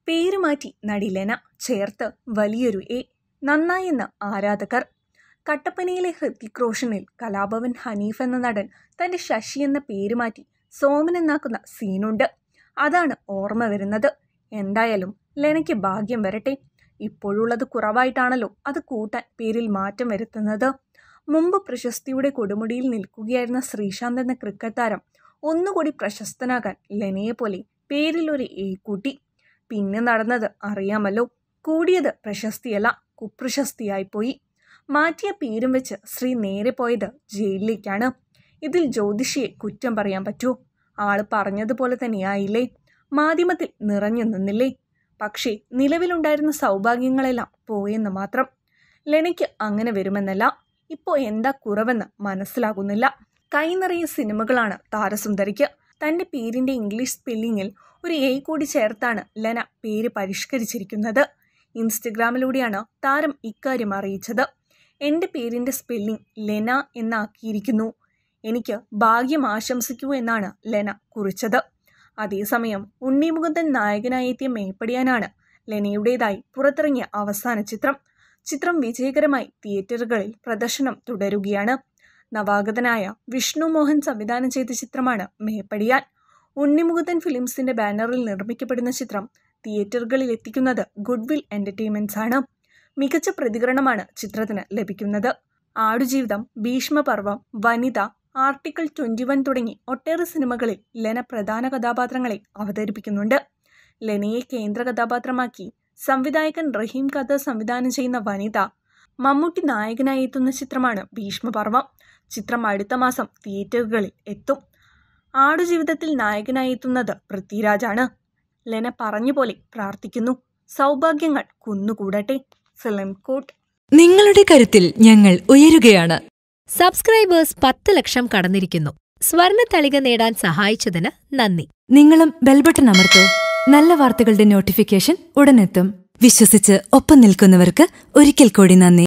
പേര് മാറ്റി നടി ലെന ചേർത്ത് വലിയൊരു എ നന്നായെന്ന് ആരാധകർ കട്ടപ്പനയിലെ ഹൃതിക് റോഷനിൽ കലാഭവൻ ഹനീഫ് എന്ന നടൻ തൻ്റെ ശശി എന്ന പേര് മാറ്റി സോമൻ എന്നാക്കുന്ന സീനുണ്ട് അതാണ് ഓർമ്മ വരുന്നത് എന്തായാലും ലെനയ്ക്ക് ഭാഗ്യം വരട്ടെ ഇപ്പോഴുള്ളത് കുറവായിട്ടാണല്ലോ അത് കൂട്ടാൻ പേരിൽ മാറ്റം വരുത്തുന്നത് മുമ്പ് പ്രശസ്തിയുടെ കൊടുമുടിയിൽ നിൽക്കുകയായിരുന്ന ശ്രീശാന്ത് എന്ന ക്രിക്കറ്റ് താരം ഒന്നുകൂടി പ്രശസ്തനാകാൻ ലെനയെ പോലെ പേരിൽ ഒരു എ കൂട്ടി പിന്നെ നടന്നത് അറിയാമല്ലോ കൂടിയത് പ്രശസ്തിയല്ല കുപ്രശസ്തിയായിപ്പോയി മാറ്റിയ പേരും വെച്ച് ശ്രീ നേരെ പോയത് ജയിലിലേക്കാണ് ഇതിൽ ജ്യോതിഷിയെ കുറ്റം പറയാൻ പറ്റുമോ ആള് പറഞ്ഞതുപോലെ തന്നെയായില്ലേ മാധ്യമത്തിൽ നിറഞ്ഞു നിന്നില്ലേ പക്ഷേ നിലവിലുണ്ടായിരുന്ന സൗഭാഗ്യങ്ങളെല്ലാം പോയെന്ന് മാത്രം ലെനയ്ക്ക് അങ്ങനെ വരുമെന്നല്ല ഇപ്പോൾ എന്താ കുറവെന്ന് മനസ്സിലാകുന്നില്ല കൈനിറയെ സിനിമകളാണ് താരസുന്ദരിക്ക് തൻ്റെ പേരിൻ്റെ ഇംഗ്ലീഷ് സ്പെല്ലിങ്ങിൽ ഒരു എ കൂടി ചേർത്താണ് ലെന പേര് പരിഷ്കരിച്ചിരിക്കുന്നത് ഇൻസ്റ്റഗ്രാമിലൂടെയാണ് താരം ഇക്കാര്യം അറിയിച്ചത് എൻ്റെ പേരിൻ്റെ സ്പെല്ലിംഗ് ലെന എന്നാക്കിയിരിക്കുന്നു എനിക്ക് ഭാഗ്യം ആശംസിക്കൂ എന്നാണ് ലെന കുറിച്ചത് അതേസമയം ഉണ്ണിമുകുന്ദൻ നായകനായി എത്തിയ മേപ്പടിയാനാണ് ലെനയുടേതായി പുറത്തിറങ്ങിയ അവസാന ചിത്രം ചിത്രം വിജയകരമായി തിയേറ്ററുകളിൽ പ്രദർശനം തുടരുകയാണ് നവാഗതനായ വിഷ്ണു മോഹൻ സംവിധാനം ചെയ്ത ചിത്രമാണ് മേപ്പടിയാൻ ഉണ്ണിമുകുന്ദൻ ഫിലിംസിന്റെ ബാനറിൽ നിർമ്മിക്കപ്പെടുന്ന ചിത്രം തിയേറ്ററുകളിൽ എത്തിക്കുന്നത് ഗുഡ്വിൽ എന്റർടൈൻമെന്റ്സ് ആണ് മികച്ച പ്രതികരണമാണ് ചിത്രത്തിന് ലഭിക്കുന്നത് Aadujeevitham Bheeshmaparvam Vanitha Article twenty one തുടങ്ങി ഒട്ടേറെ സിനിമകളിൽ ലെന പ്രധാന കഥാപാത്രങ്ങളെ അവതരിപ്പിക്കുന്നുണ്ട് ലെനയെ കേന്ദ്ര കഥാപാത്രമാക്കി സംവിധായകൻ റഹീം കഥ സംവിധാനം ചെയ്യുന്ന വനിത മമ്മൂട്ടി നായകനായി എത്തുന്ന ചിത്രമാണ് ഭീഷ്മപർവം ചിത്രം അടുത്ത മാസം തിയേറ്ററുകളിൽ എത്തും ആടുജീവിതത്തിൽ നായകനായി എത്തുന്നത് പൃഥ്വിരാജാണ് ലെന പറഞ്ഞ പോലെ പ്രാർത്ഥിക്കുന്നു സൗഭാഗ്യങ്ങൾ കുന്നുകൂടട്ടെ ഫിലിം കോട്ട് നിങ്ങളുടെ കരുത്തിൽ ഞങ്ങൾ ഉയരുകയാണ് സബ്സ്ക്രൈബേഴ്സ് പത്ത് ലക്ഷം കടന്നിരിക്കുന്നു സ്വർണ തളിക നേടാൻ സഹായിച്ചതിന് നന്ദി നിങ്ങളും ബെൽബട്ടൺ അമർത്തോ നല്ല വാർത്തകളുടെ നോട്ടിഫിക്കേഷൻ ഉടനെത്തും വിശ്വസിച്ച് ഒപ്പം നിൽക്കുന്നവർക്ക് ഒരിക്കൽ കൂടി നന്ദി